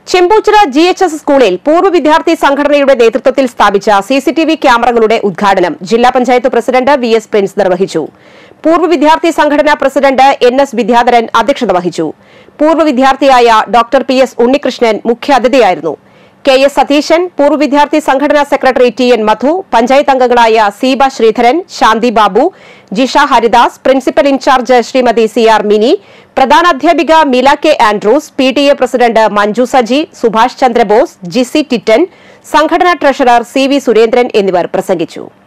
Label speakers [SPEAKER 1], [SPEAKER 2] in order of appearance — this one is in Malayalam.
[SPEAKER 1] ചെമ്പൂച്ചിറ ജി എച്ച് എസ് സ്കൂളിൽ പൂർവ്വ വിദ്യാർത്ഥി സംഘടനയുടെ നേതൃത്വത്തിൽ സ്ഥാപിച്ച സിസിടിവി ക്യാമറകളുടെ ഉദ്ഘാടനം ജില്ലാ panchayat president V S Prince നിർവഹിച്ചു പൂർവ്വ വിദ്യാർത്ഥി സംഘടനാ പ്രസിഡന്റ് എൻ എസ് വിദ്യാധരൻ അധ്യക്ഷത വഹിച്ചു പൂർവ്വ വിദ്യാർത്ഥിയായ ഡോക്ടർ പി എസ് ഉണ്ണികൃഷ്ണൻ മുഖ്യാതിഥിയായിരുന്നു കെ എസ് സതീശൻ പൂർവ്വ വിദ്യാർത്ഥി സംഘടനാ secretary T N Madhu panchayat അംഗങ്ങളായ Seeba Sreedharan Shanthi Babu Jisha Haridas principal in charge Shrimati C R Mini പ്രധാനാധ്യാപിക Mila K Andrews P T A president Manju Saji Subhash Chandrabose Jisi Titan സംഘടനാ ട്രഷറർ സി വി സുരേന്ദ്രൻ എന്നിവർ പ്രസംഗിച്ചു